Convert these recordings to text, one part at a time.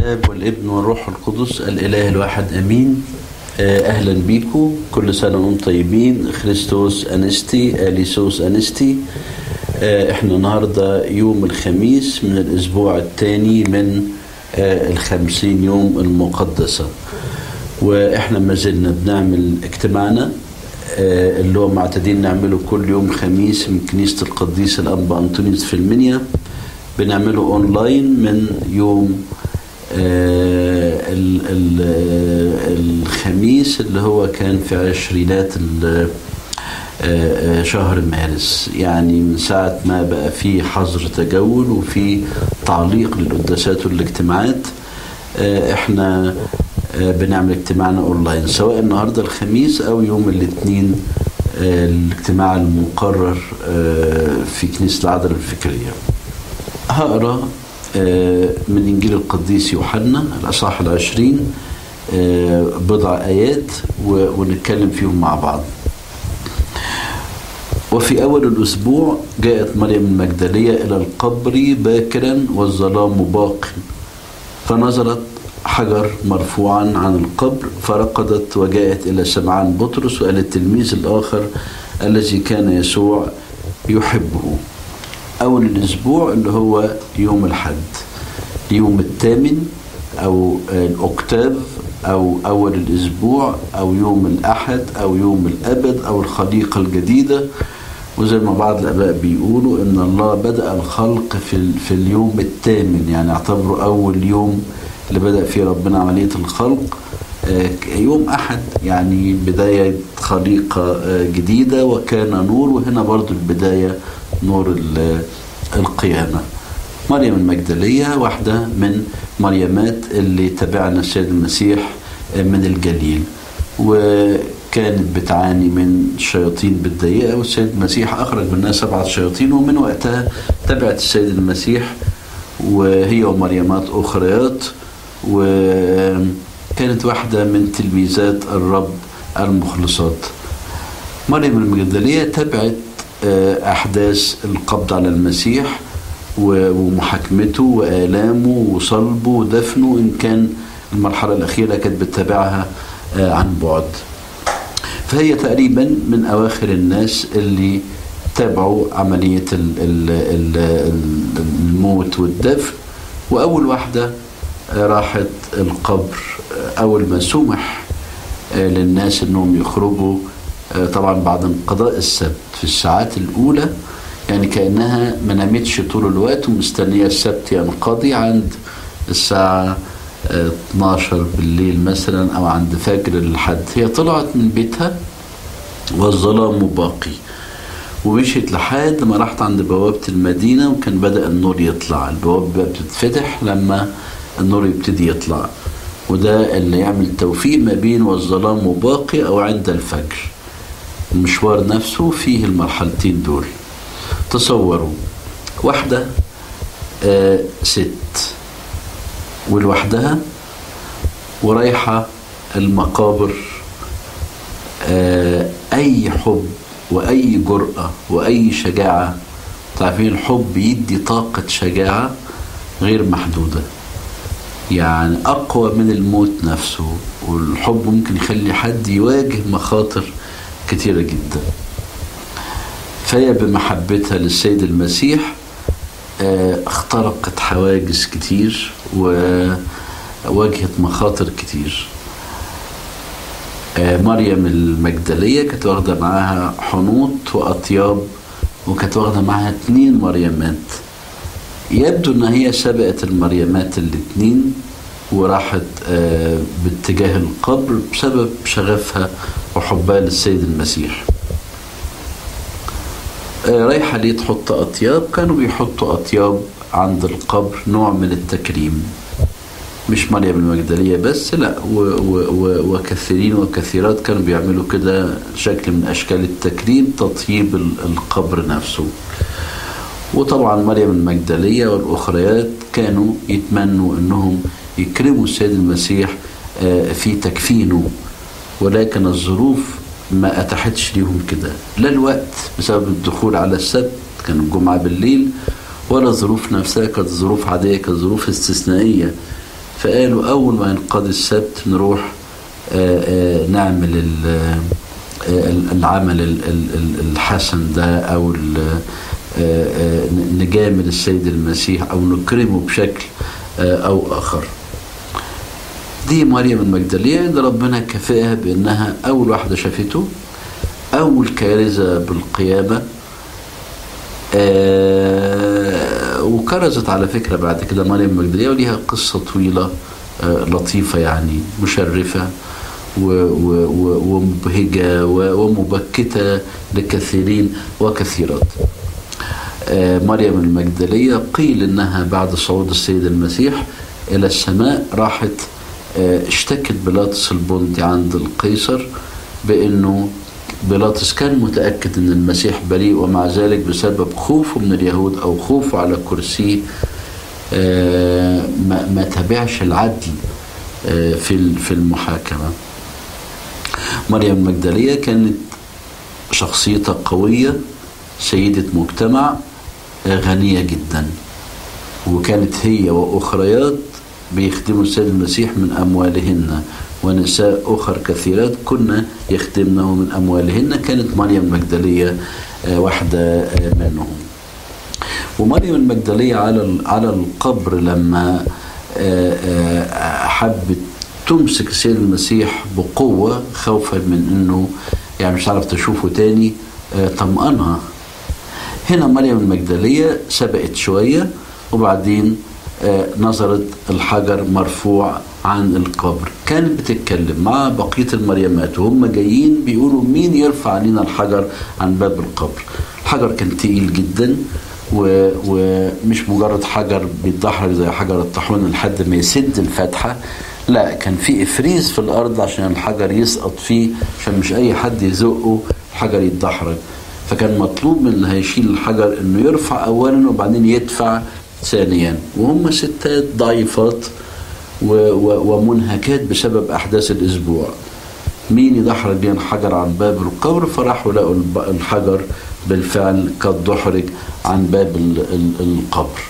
الاب والابن والروح القدس الاله الواحد امين اهلا بيكم كل سنه وانتم طيبين خريستوس انستي اليسوس انستي احنا النهارده يوم الخميس من الاسبوع الثاني من الخمسين يوم المقدسه واحنا ما زلنا بنعمل اجتماعنا اللي هو معتادين نعمله كل يوم خميس من كنيسه القديس الانبا انطونيوس في المنيا بنعمله اونلاين من يوم آه ال ال الخميس اللي هو كان في عشرينات آه شهر مارس يعني من ساعة ما بقى في حظر تجول وفي تعليق للقداسات والاجتماعات آه احنا بنعمل اجتماعنا اونلاين سواء النهارده الخميس او يوم الاثنين الاجتماع المقرر في كنيسة العذراء الفكرية هقرا من إنجيل القديس يوحنا الأصحاح العشرين بضع آيات ونتكلم فيهم مع بعض وفي أول الأسبوع جاءت مريم المجدلية إلى القبر باكرا والظلام باق فنظرت حجر مرفوعا عن القبر فرقدت وجاءت إلى سمعان بطرس وإلى التلميذ الآخر الذي كان يسوع يحبه أول الأسبوع اللي هو يوم الحد يوم الثامن أو الأكتاف أو أول الأسبوع أو يوم الأحد أو يوم الأبد أو الخليقة الجديدة وزي ما بعض الآباء بيقولوا إن الله بدأ الخلق في, في اليوم الثامن يعني اعتبره أول يوم اللي بدأ فيه ربنا عملية الخلق يوم أحد يعني بداية خليقة جديدة وكان نور وهنا برضو البداية نور القيامة مريم المجدلية واحدة من مريمات اللي تبعنا السيد المسيح من الجليل وكانت بتعاني من شياطين بتضايقها والسيد المسيح أخرج منها سبعة شياطين ومن وقتها تبعت السيد المسيح وهي ومريمات أخريات وكانت واحدة من تلميذات الرب المخلصات مريم المجدلية تبعت أحداث القبض على المسيح ومحاكمته وآلامه وصلبه ودفنه إن كان المرحلة الأخيرة كانت بتتابعها عن بعد فهي تقريبا من أواخر الناس اللي تابعوا عملية الموت والدفن وأول واحدة راحت القبر أول ما سمح للناس أنهم يخرجوا طبعا بعد انقضاء السبت في الساعات الأولى يعني كأنها ما نامتش طول الوقت ومستنية السبت ينقضي عند الساعة 12 بالليل مثلا أو عند فجر الحد هي طلعت من بيتها والظلام باقي ومشيت لحد ما راحت عند بوابة المدينة وكان بدأ النور يطلع البوابة بتتفتح لما النور يبتدي يطلع وده اللي يعمل توفيق ما بين والظلام باقي أو عند الفجر المشوار نفسه فيه المرحلتين دول تصوروا واحدة آه ست ولوحدها ورايحة المقابر آه أي حب وأي جرأة وأي شجاعة تعرفين الحب يدي طاقة شجاعة غير محدودة يعني أقوى من الموت نفسه والحب ممكن يخلي حد يواجه مخاطر كثيرة جدا فهي بمحبتها للسيد المسيح اخترقت حواجز كتير وواجهت مخاطر كتير مريم المجدلية كانت واخدة معاها حنوط وأطياب وكانت واخدة معاها اتنين مريمات يبدو ان هي سبقت المريمات الاتنين وراحت باتجاه القبر بسبب شغفها وحبها للسيد المسيح رايحة ليه تحط أطياب كانوا بيحطوا أطياب عند القبر نوع من التكريم مش مريم المجدلية بس لا و و و وكثيرين وكثيرات كانوا بيعملوا كده شكل من أشكال التكريم تطيب القبر نفسه وطبعا مريم المجدلية والأخريات كانوا يتمنوا أنهم يكرموا السيد المسيح في تكفينه ولكن الظروف ما أتاحتش ليهم كده لا الوقت بسبب الدخول على السبت كان الجمعة بالليل ولا الظروف نفسها كانت ظروف عادية كانت ظروف استثنائية فقالوا أول ما ينقضي السبت نروح آه، آه، نعمل ال- آه، العمل ال- ال- الحسن ده أو ال- آه، آه، نجامل السيد المسيح أو نكرمه بشكل آه، أو آخر دي مريم المجدلية اللي ربنا كافئها بأنها أول واحدة شافته أول كارثة بالقيامة آه وكرزت على فكرة بعد كده مريم المجدلية وليها قصة طويلة آه لطيفة يعني مشرفة و- و- و- ومبهجة و- ومبكتة لكثيرين وكثيرات آه مريم المجدلية قيل إنها بعد صعود السيد المسيح إلى السماء راحت آه اشتكت بيلاطس البندي عند القيصر بأنه بيلاطس كان متأكد أن المسيح بريء ومع ذلك بسبب خوفه من اليهود أو خوفه على كرسيه آه، ما ما تابعش العدل آه، في ال- في المحاكمة مريم المجدلية كانت شخصيتها قوية سيدة مجتمع آه، غنية جدا وكانت هي وأخريات بيخدموا السيد المسيح من أموالهن ونساء أخر كثيرات كنا يخدمنه من أموالهن كانت مريم المجدلية آه، واحدة آه، منهم ومريم المجدلية على ال- على القبر لما آه، آه، حبت تمسك السيد المسيح بقوة خوفا من انه يعني مش عارف تشوفه تاني آه، طمأنها هنا مريم المجدلية سبقت شوية وبعدين آه، نظرت الحجر مرفوع عن القبر كانت بتتكلم مع بقية المريمات وهم جايين بيقولوا مين يرفع علينا الحجر عن باب القبر الحجر كان تقيل جدا و- ومش مجرد حجر بيتدحرج زي حجر الطاحونه لحد ما يسد الفتحه لا كان في افريز في الارض عشان الحجر يسقط فيه عشان مش اي حد يزقه الحجر يتدحرج فكان مطلوب من اللي هيشيل الحجر انه يرفع اولا وبعدين يدفع ثانيا وهم ستات ضعيفات و- و- ومنهكات بسبب احداث الاسبوع مين يدحرج لنا الحجر عن باب القبر فراحوا لقوا الب- الحجر بالفعل قد دحرج عن باب ال- ال- القبر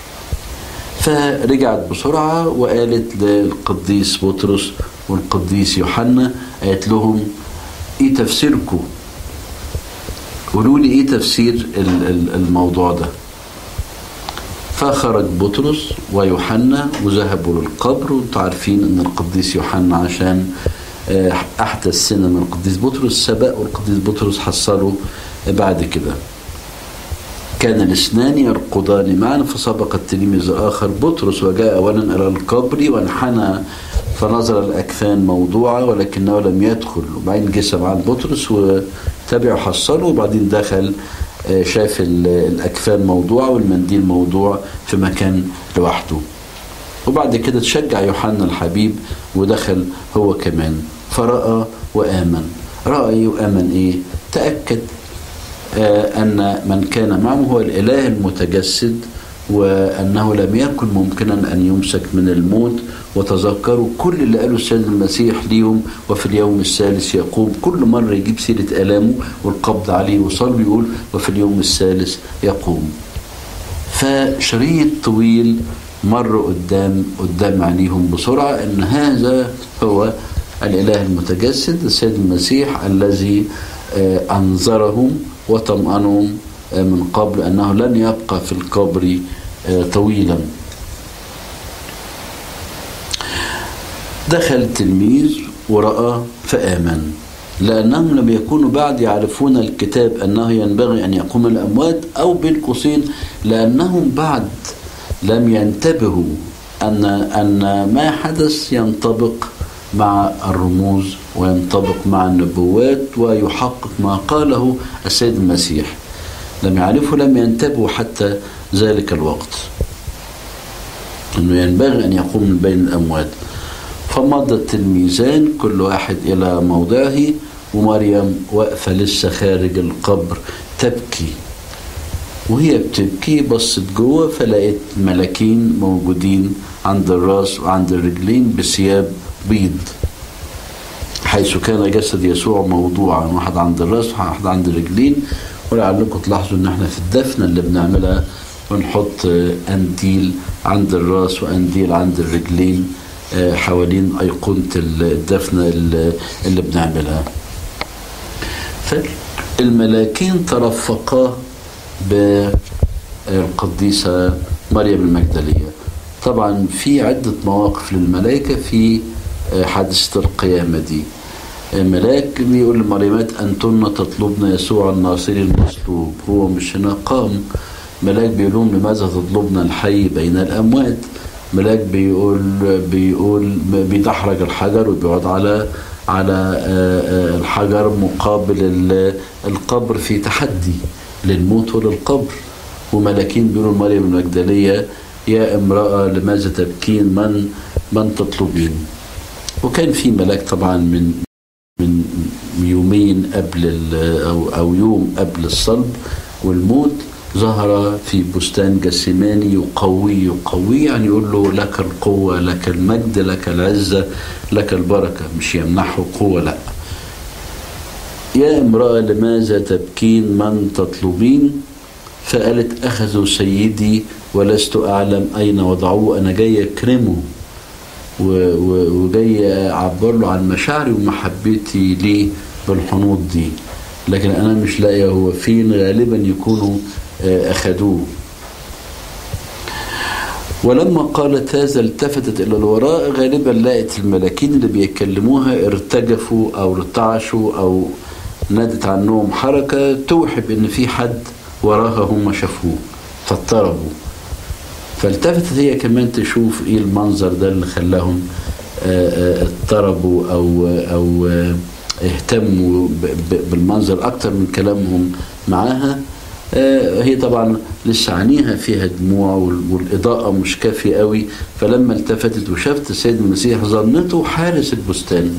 فرجعت بسرعة وقالت للقديس بطرس والقديس يوحنا قالت لهم ايه تفسيركم قولوا لي ايه تفسير ال- ال- الموضوع ده فخرج بطرس ويوحنا وذهبوا للقبر وانتم عارفين ان القديس يوحنا عشان آه، احدث سنه من القديس بطرس سبق والقديس بطرس حصله بعد كده كان الاثنان يرقدان معا فسبق التلميذ الآخر بطرس وجاء أولا إلى القبر وانحنى فنظر الأكفان موضوعة ولكنه لم يدخل وبعدين جه سمعان بطرس وتابعه حصله وبعدين دخل آه، شاف ال- الأكفان موضوعة والمنديل موضوع في مكان لوحده وبعد كده تشجع يوحنا الحبيب ودخل هو كمان فرأى وآمن رأى وآمن إيه تأكد آه، أن من كان معه هو الإله المتجسد وأنه لم يكن ممكنا أن يمسك من الموت وتذكروا كل اللي قاله السيد المسيح ليهم وفي اليوم الثالث يقوم كل مرة يجيب سيرة آلامه والقبض عليه وصلوا يقول وفي اليوم الثالث يقوم فشريط طويل مر قدام قدام عينيهم بسرعة أن هذا هو الإله المتجسد السيد المسيح الذي آه، أنظرهم وطمأنهم آه، من قبل أنه لن يبقى في القبر آه، طويلا دخل تلميذ ورأى فآمن لأنهم لم يكونوا بعد يعرفون الكتاب أنه ينبغي أن يقوم الأموات أو بين قوسين لأنهم بعد لم ينتبهوا أن أن ما حدث ينطبق مع الرموز وينطبق مع النبوات ويحقق ما قاله السيد المسيح لم يعرفوا لم ينتبهوا حتى ذلك الوقت أنه ينبغي أن يقوم من بين الأموات فمضى التلميذان كل واحد إلى موضعه ومريم واقفة لسه خارج القبر تبكي وهي بتبكي بصت جوه فلقيت ملاكين موجودين عند الراس وعند الرجلين بثياب بيض حيث كان جسد يسوع موضوعا واحد عند الراس وواحد عند الرجلين ولعلكم تلاحظوا ان احنا في الدفنه اللي بنعملها بنحط انديل عند الراس وانديل عند الرجلين حوالين أيقونة الدفنة اللي بنعملها فالملاكين ترفقا بالقديسة مريم المجدلية طبعا في عدة مواقف للملائكة في حادثة القيامة دي ملاك بيقول لمريمات أنتن تطلبن يسوع الناصري المصلوب هو مش هنا قام ملاك بيقول لهم لماذا تطلبن الحي بين الأموات ملاك بيقول بيقول بيدحرج الحجر وبيقعد على على الحجر مقابل القبر في تحدي للموت وللقبر وملاكين بيقولوا مريم المجدلية يا امرأة لماذا تبكين من من تطلبين وكان في ملاك طبعا من من يومين قبل او او يوم قبل الصلب والموت ظهر في بستان جسيماني يقوي يقوي يعني يقول له لك القوة لك المجد لك العزة لك البركة مش يمنحه قوة لا يا امرأة لماذا تبكين من تطلبين فقالت أخذوا سيدي ولست أعلم أين وضعوه أنا جاي أكرمه وجاي أعبر له عن مشاعري ومحبتي ليه بالحنوط دي لكن أنا مش لاقي هو فين غالبا يكونوا أخذوه ولما قالت هذا التفتت إلى الوراء غالبا لقت الملاكين اللي بيكلموها ارتجفوا أو ارتعشوا أو نادت عنهم حركة توحب إن في حد وراها هم شافوه فاضطربوا فالتفتت هي كمان تشوف ايه المنظر ده اللي خلاهم اضطربوا او او اهتموا بالمنظر اكتر من كلامهم معاها هي طبعا لسه عينيها فيها دموع والاضاءه مش كافيه قوي فلما التفتت وشافت السيد المسيح ظنته حارس البستان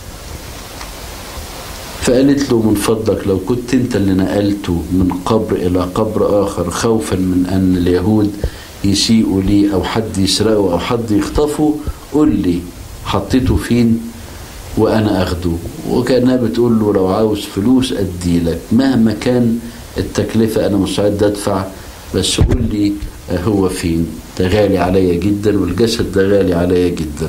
فقالت له من فضلك لو كنت انت اللي نقلته من قبر الى قبر اخر خوفا من ان اليهود يسيئوا لي او حد يسرقه او حد يخطفه قول لي حطيته فين وانا اخده وكانها بتقول له لو عاوز فلوس ادي لك مهما كان التكلفه انا مستعد ادفع بس قول لي هو فين ده غالي عليا جدا والجسد ده غالي عليا جدا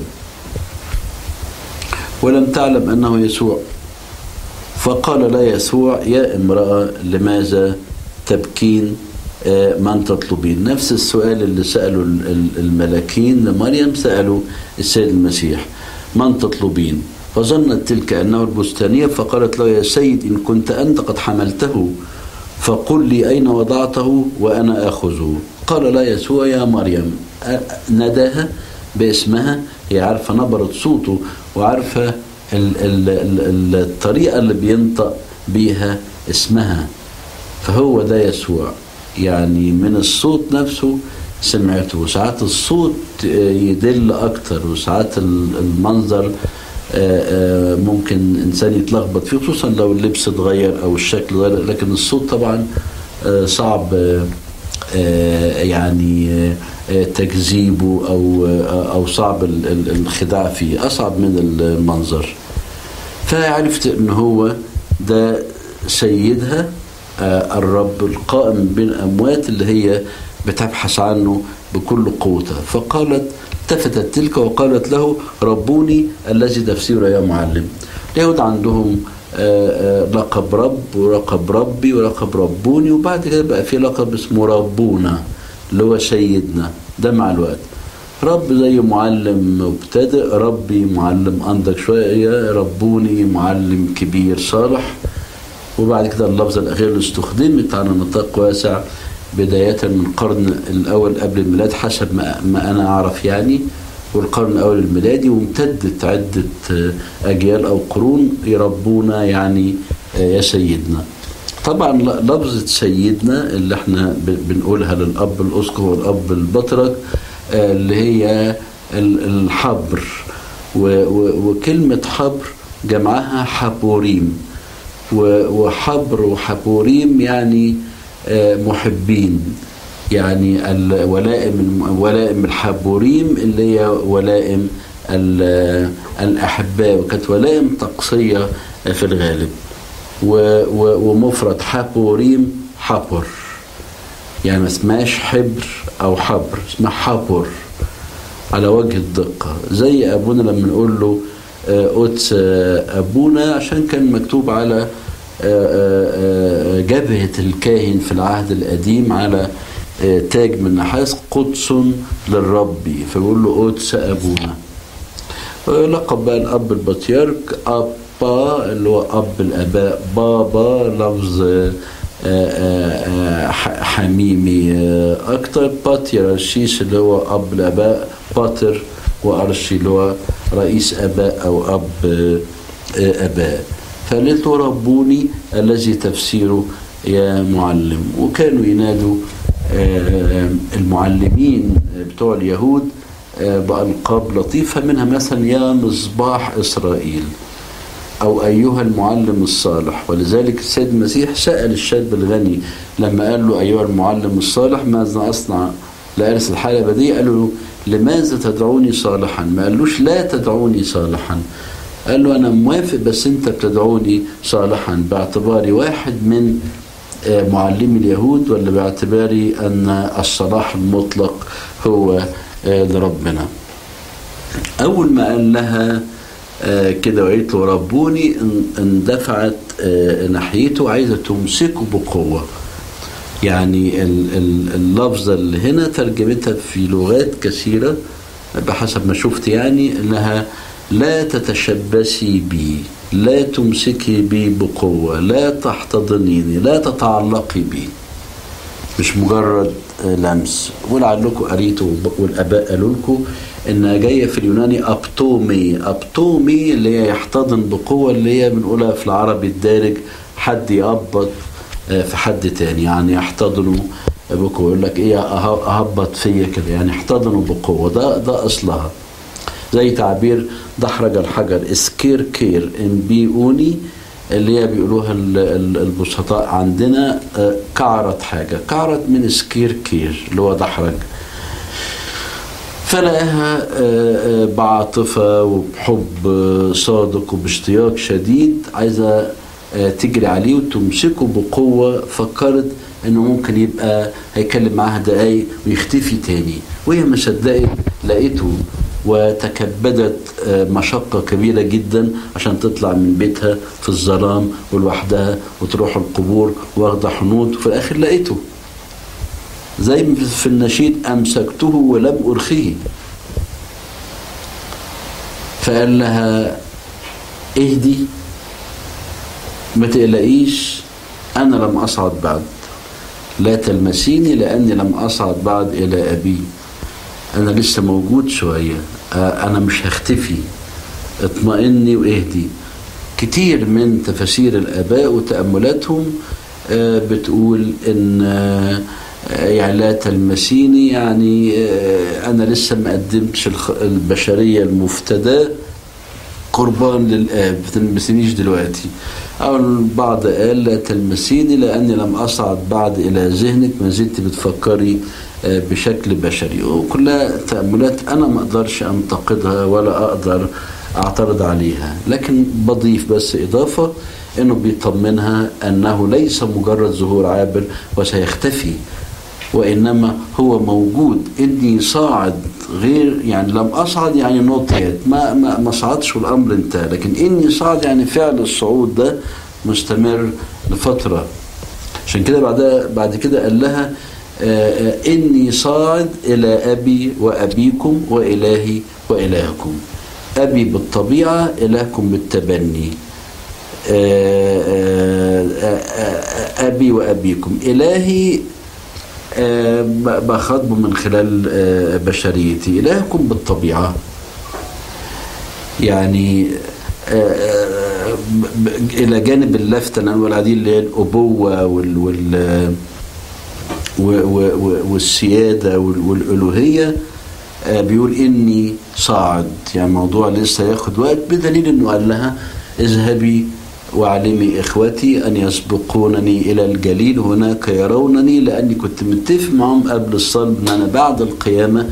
ولم تعلم انه يسوع فقال لا يسوع يا امراه لماذا تبكين من تطلبين نفس السؤال اللي سأله الملاكين لمريم سألوا السيد المسيح من تطلبين فظنت تلك أنه البستانية فقالت له يا سيد إن كنت أنت قد حملته فقل لي أين وضعته وأنا أخذه قال لا يسوع يا مريم نداها باسمها هي عارفة نبرة صوته وعارفة الطريقة اللي بينطق بيها اسمها فهو ده يسوع يعني من الصوت نفسه سمعته وساعات الصوت يدل أكتر وساعات المنظر ممكن إنسان يتلخبط فيه خصوصا لو اللبس اتغير أو الشكل اتغير لكن الصوت طبعا صعب يعني تكذيبه أو أو صعب الخداع فيه أصعب من المنظر فعرفت إن هو ده سيدها الرب القائم بين الأموات اللي هي بتبحث عنه بكل قوتها فقالت التفتت تلك وقالت له ربوني الذي تفسيره يا معلم اليهود عندهم لقب رب ولقب ربي ولقب ربوني وبعد كده بقى في لقب اسمه ربونا اللي هو سيدنا ده مع الوقت رب زي معلم مبتدئ ربي معلم أنضج شوية ربوني معلم كبير صالح وبعد كده اللفظة الأخيرة اللي استخدمت على نطاق واسع بداية من القرن الأول قبل الميلاد حسب ما, ما أنا أعرف يعني والقرن الأول الميلادي وامتدت عدة أجيال أو قرون يربونا يعني يا سيدنا طبعا لفظة سيدنا اللي احنا بنقولها للأب الأسقف والأب البطرك اللي هي الحبر وكلمة حبر جمعها حبوريم وحبر وحبوريم يعني محبين يعني الولائم ولائم الحبوريم اللي هي ولائم الأحباء وكانت ولائم طقسية في الغالب ومفرد حبوريم حبر يعني ما اسمهاش حبر أو حبر اسمها حبر على وجه الدقة زي أبونا لما نقول له قدس أبونا عشان كان مكتوب على جبهة الكاهن في العهد القديم على تاج من نحاس قدس للرب فبيقول له قدس أبونا لقب بقى الأب البطيرك أبا اللي هو أب الآباء بابا لفظ حميمي أكتر باتيرارشيس اللي هو أب الآباء باتر وأرشي اللي هو رئيس آباء أو أب آباء فقالت له ربوني الذي تفسيره يا معلم وكانوا ينادوا المعلمين بتوع اليهود بألقاب لطيفة منها مثلا يا مصباح إسرائيل أو أيها المعلم الصالح ولذلك السيد المسيح سأل الشاب الغني لما قال له أيها المعلم الصالح ماذا أصنع لأرث الحالة الأبدية قال له لماذا تدعوني صالحا ما قالوش لا تدعوني صالحا قال له أنا موافق بس أنت بتدعوني صالحا باعتباري واحد من معلمي اليهود ولا باعتباري أن الصلاح المطلق هو لربنا أول ما قال لها كده وقالت له ربوني اندفعت ناحيته عايزة تمسكه بقوة يعني اللفظة اللي هنا ترجمتها في لغات كثيرة بحسب ما شفت يعني انها لا تتشبثي بي لا تمسكي بي بقوة لا تحتضنيني لا تتعلقي بي مش مجرد لمس ولعلكم قريتوا والاباء قالوا لكم انها جايه في اليوناني ابتومي ابتومي اللي هي يحتضن بقوه اللي هي بنقولها في العربي الدارج حد يقبض في حد تاني يعني يحتضنوا بقوه يقول لك ايه اهبط فيا كده يعني يحتضنوا بقوه ده ده اصلها زي تعبير دحرج الحجر اسكير كير ان بيوني اللي هي بيقولوها البسطاء عندنا كعرت حاجه كعرت من سكير كير اللي هو دحرج فلاقاها بعاطفة وبحب صادق وباشتياق شديد عايزة تجري عليه وتمسكه بقوة فكرت انه ممكن يبقى هيكلم معاها دقايق ويختفي تاني وهي ما صدقت لقيته وتكبدت مشقة كبيرة جدا عشان تطلع من بيتها في الظلام ولوحدها وتروح القبور واخدة حنوط وفي الآخر لقيته زي في النشيد أمسكته ولم أرخيه فقال لها اهدي ما تقلقيش أنا لم أصعد بعد لا تلمسيني لأني لم أصعد بعد إلى أبي أنا لسه موجود شوية أنا مش هختفي اطمئني واهدي كتير من تفاسير الآباء وتأملاتهم بتقول إن يعني لا تلمسيني يعني أنا لسه ما قدمتش البشرية المفتداة قربان للآب ما تلمسينيش دلوقتي أو البعض قال لا تلمسيني لأني لم أصعد بعد إلى ذهنك ما زلت بتفكري بشكل بشري وكلها تأملات أنا ما أقدرش أنتقدها ولا أقدر أعترض عليها لكن بضيف بس إضافة أنه بيطمنها أنه ليس مجرد ظهور عابر وسيختفي وإنما هو موجود إني صاعد غير يعني لم أصعد يعني نوت ما ما ما صعدش والأمر انتهى لكن إني صاعد يعني فعل الصعود ده مستمر لفترة عشان كده بعدها بعد كده قال لها إني صاعد إلى أبي وأبيكم وإلهي وإلهكم أبي بالطبيعة إلهكم بالتبني أبي وأبيكم إلهي بخاطبه من خلال بشريتي إلهكم بالطبيعة يعني إلى جانب اللفتة اللي أنا العديد اللي هي الأبوة وال, وال والسيادة والألوهية بيقول إني صاعد يعني موضوع لسه ياخد وقت بدليل إنه قال لها اذهبي واعلمي إخوتي أن يسبقونني إلى الجليل هناك يرونني لأني كنت متفق معهم قبل الصلب أن أنا بعد القيامة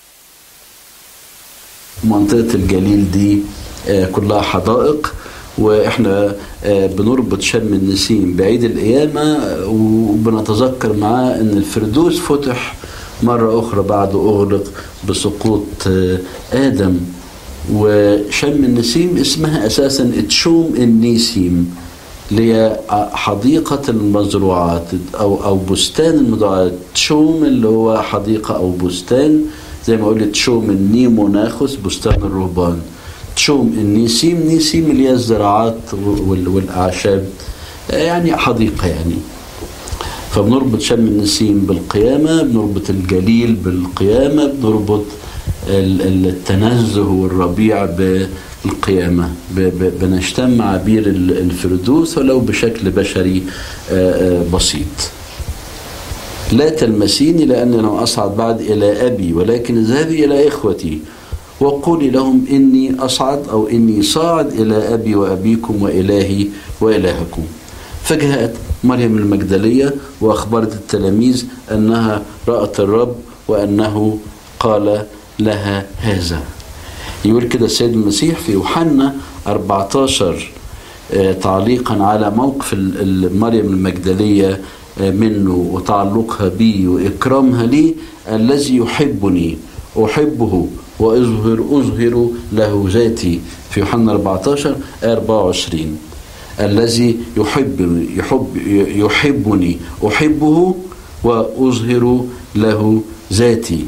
منطقة الجليل دي كلها حدائق واحنا بنربط شم النسيم بعيد القيامة وبنتذكر معاه ان الفردوس فتح مرة أخرى بعد أغلق بسقوط آدم وشم النسيم اسمها أساسا تشوم النسيم اللي هي حديقة المزروعات أو أو بستان المزروعات تشوم اللي هو حديقة أو بستان زي ما قلت تشوم النيموناخوس بستان الرهبان تشوم النسيم نسيم اللي هي الزراعات والأعشاب يعني حديقة يعني فبنربط شم النسيم بالقيامة بنربط الجليل بالقيامة بنربط التنزه والربيع بالقيامة بنجتمع مع بير الفردوس ولو بشكل بشري بسيط لا تلمسيني لأني لم أصعد بعد إلى أبي ولكن اذهبي إلى إخوتي وقولي لهم إني أصعد أو إني صاعد إلى أبي وأبيكم وإلهي وإلهكم فجاءت مريم المجدلية وأخبرت التلاميذ أنها رأت الرب وأنه قال لها هذا يقول كده السيد المسيح في يوحنا 14 تعليقا على موقف مريم المجدلية منه وتعلقها بي وإكرامها لي الذي يحبني أحبه وأظهر أظهر له ذاتي في يوحنا 14 24 الذي يحبني يحب يحبني أحبه وأظهر له ذاتي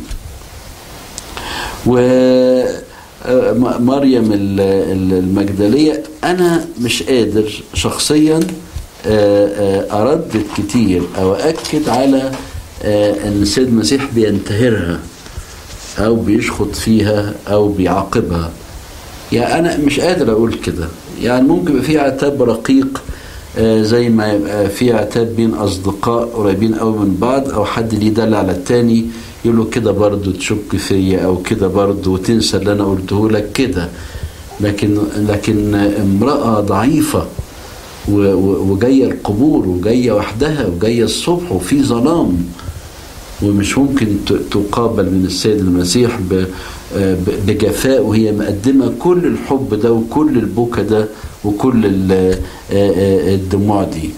ومريم المجدلية أنا مش قادر شخصيا أردد كتير أو أكد على أن السيد المسيح بينتهرها أو بيشخط فيها أو بيعاقبها يعني أنا مش قادر أقول كده يعني ممكن يبقى في عتاب رقيق زي ما يبقى في عتاب بين أصدقاء قريبين أوي من بعض أو حد ليه دل على التاني يقول له كده برضه تشك فيا أو كده برضه وتنسى اللي أنا قلته لك كده لكن لكن امرأة ضعيفة وجاية القبور وجاية وحدها وجاية الصبح وفي ظلام ومش ممكن تقابل من السيد المسيح بجفاء وهي مقدمة كل الحب ده وكل البكا ده وكل الدموع دي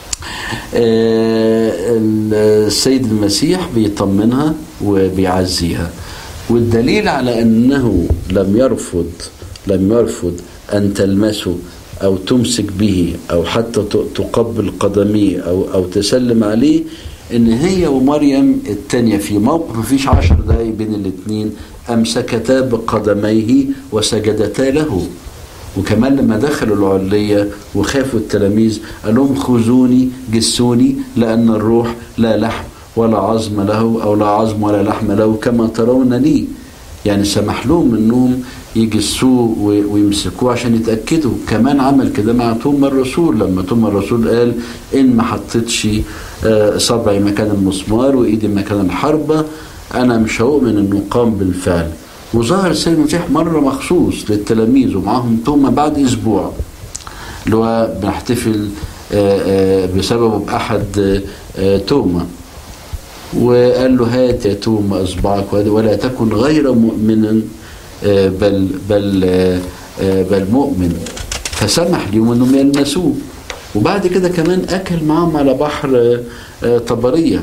السيد المسيح بيطمنها وبيعزيها والدليل على انه لم يرفض لم يرفض ان تلمسه او تمسك به او حتى تقبل قدميه او او تسلم عليه ان هي ومريم التانية في موقف مفيش عشر دقايق بين الاتنين امسكتا بقدميه وسجدتا له وكمان لما دخلوا العلية وخافوا التلاميذ قال لهم خذوني جسوني لأن الروح لا لحم ولا عظم له أو لا عظم ولا لحم له كما ترون لي يعني سمح لهم انهم يجسوه ويمسكوه عشان يتاكدوا كمان عمل كده مع توما الرسول لما توما الرسول قال ان ما حطيتش صبعي مكان المسمار وايدي مكان الحربه انا مش هؤمن انه قام بالفعل وظهر السيد المسيح مره مخصوص للتلاميذ ومعاهم توما بعد اسبوع اللي هو بنحتفل بسببه باحد توما وقال له هات يا توما اصبعك ولا تكن غير مؤمن بل بل بل مؤمن فسمح لهم انهم يلمسوه وبعد كده كمان اكل معاهم على بحر طبريه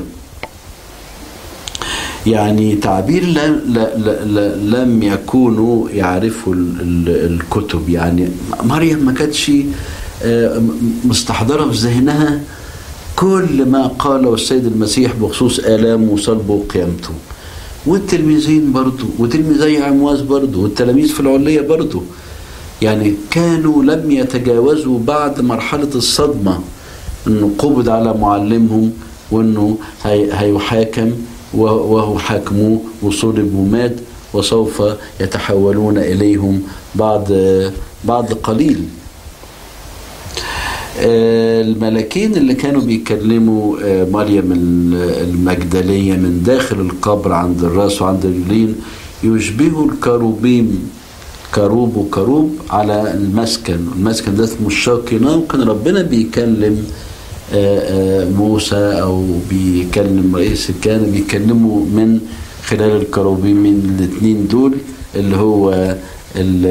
يعني تعبير لم, لم يكونوا يعرفوا الكتب يعني مريم ما كانتش مستحضره في ذهنها كل ما قاله السيد المسيح بخصوص آلامه وصلبه وقيامته والتلميذين برضه وتلميذي عمواس برضه والتلاميذ في العلية برضه يعني كانوا لم يتجاوزوا بعد مرحلة الصدمة انه قبض على معلمهم وانه هيحاكم وهو حاكموه وصلب ومات وسوف يتحولون اليهم بعد بعد قليل الملكين اللي كانوا بيكلموا مريم المجدلية من داخل القبر عند الراس وعند الرجلين يشبهوا الكروبيم كروب وكروب على المسكن المسكن ده اسمه الشاقنة وكان ربنا بيكلم موسى او بيكلم رئيس الكهنه بيكلموا من خلال الكروبيم من الاثنين دول اللي هو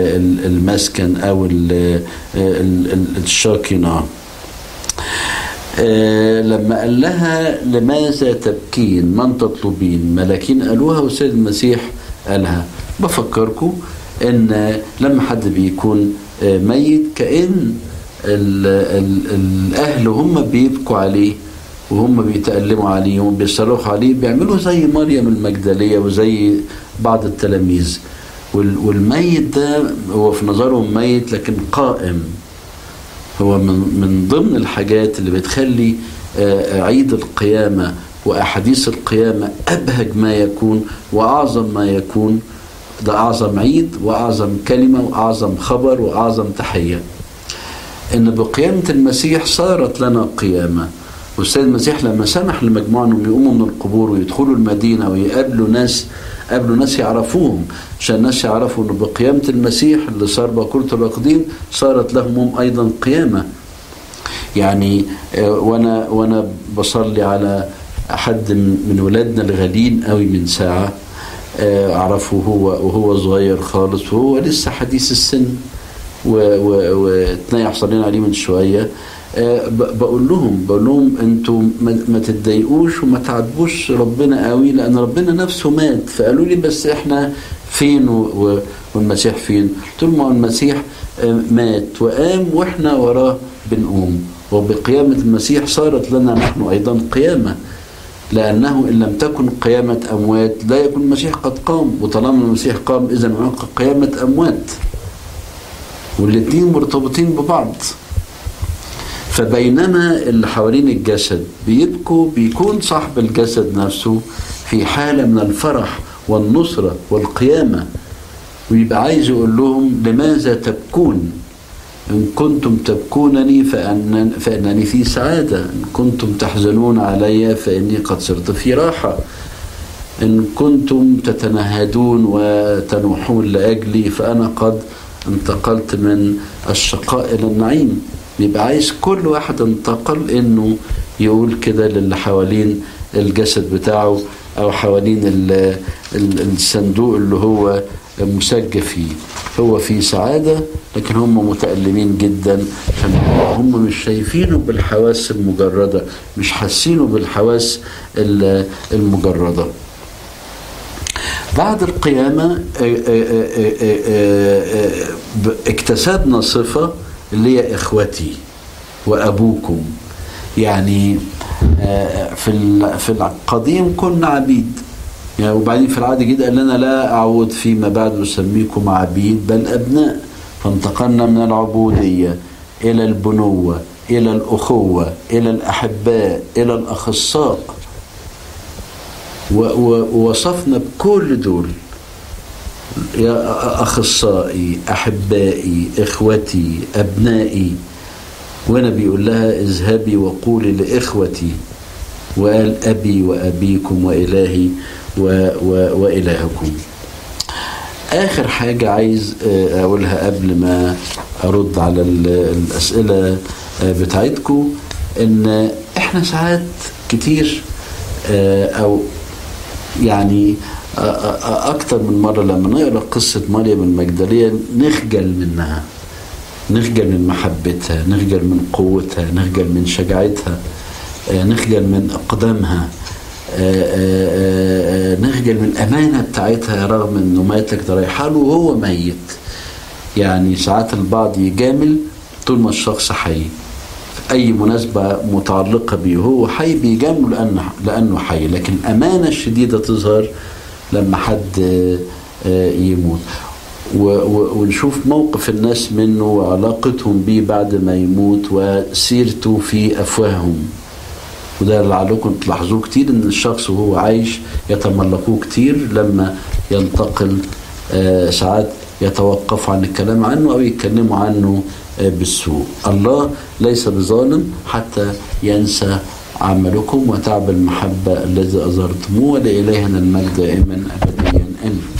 المسكن او الشاكنة آه لما قال لها لماذا تبكين من تطلبين ملاكين قالوها والسيد المسيح قالها بفكركم ان لما حد بيكون آه ميت كأن ال ال الاهل هم بيبكوا عليه وهم بيتألموا عليه وبيصرخوا عليه بيعملوا زي مريم المجدلية وزي بعض التلاميذ والميت ده هو في نظرهم ميت لكن قائم هو من من ضمن الحاجات اللي بتخلي عيد القيامة وأحاديث القيامة أبهج ما يكون وأعظم ما يكون ده أعظم عيد وأعظم كلمة وأعظم خبر وأعظم تحية إن بقيامة المسيح صارت لنا قيامة والسيد المسيح لما سمح لمجموعة انهم يقوموا من القبور ويدخلوا المدينة ويقابلوا ناس قابلوا ناس يعرفوهم عشان الناس يعرفوا ان بقيامة المسيح اللي صار باكورة الراقدين صارت لهم هم ايضا قيامة يعني وانا وانا بصلي على حد من ولادنا الغاليين قوي من ساعة اعرفه هو وهو صغير خالص وهو لسه حديث السن واتنيح صلينا عليه من شويه بقول لهم بقول لهم انتوا ما تتضايقوش وما تعاتبوش ربنا قوي لان ربنا نفسه مات فقالوا لي بس احنا فين والمسيح فين؟ قلت لهم المسيح مات وقام واحنا وراه بنقوم وبقيامة المسيح صارت لنا نحن أيضا قيامة لأنه إن لم تكن قيامة أموات لا يكون المسيح قد قام وطالما المسيح قام إذا هناك قيامة أموات والاثنين مرتبطين ببعض فبينما اللي حوالين الجسد بيبكوا بيكون صاحب الجسد نفسه في حالة من الفرح والنصرة والقيامة ويبقى عايز يقول لهم لماذا تبكون إن كنتم تبكونني فأن فإنني في سعادة إن كنتم تحزنون علي فإني قد صرت في راحة إن كنتم تتنهدون وتنوحون لأجلي فأنا قد انتقلت من الشقاء إلى النعيم بيبقى عايز كل واحد انتقل انه يقول كده للي حوالين الجسد بتاعه او حوالين ال ال الصندوق اللي هو مسجى فيه هو في سعادة لكن هم متألمين جدا عشان هم مش شايفينه بالحواس المجردة مش حاسينه بالحواس المجردة بعد القيامة اكتسبنا صفة اللي هي اخوتي وابوكم يعني في في القديم كنا عبيد يعني وبعدين في العهد الجديد قال لنا لا اعود فيما بعد اسميكم عبيد بل ابناء فانتقلنا من العبوديه الى البنوه الى الاخوه الى الاحباء الى الاخصاء ووصفنا بكل دول يا أخصائي أحبائي إخوتي أبنائي وأنا بيقول لها اذهبي وقولي لإخوتي وقال أبي وأبيكم وإلهي و و وإلهكم آخر حاجة عايز أقولها قبل ما أرد على الأسئلة بتاعتكم إن إحنا ساعات كتير أو يعني أكتر من مرة لما نقرأ قصة مريم المجدلية نخجل منها نخجل من محبتها نخجل من قوتها نخجل من شجاعتها نخجل من أقدامها نخجل من الأمانة بتاعتها رغم أنه مات لك رايحة له وهو ميت يعني ساعات البعض يجامل طول ما الشخص حي في أي مناسبة متعلقة بيه هو حي بيجامله لأنه, لأنه حي لكن الأمانة الشديدة تظهر لما حد يموت ونشوف موقف الناس منه وعلاقتهم بيه بعد ما يموت وسيرته في أفواههم وده لعلكم تلاحظوه كتير ان الشخص وهو عايش يتملقوه كتير لما ينتقل ساعات يتوقف عن الكلام عنه او يتكلموا عنه بالسوء الله ليس بظالم حتى ينسى عملكم وتعب المحبة الذي أظهرتموه ولإلهنا المجد دائما أبديا آمين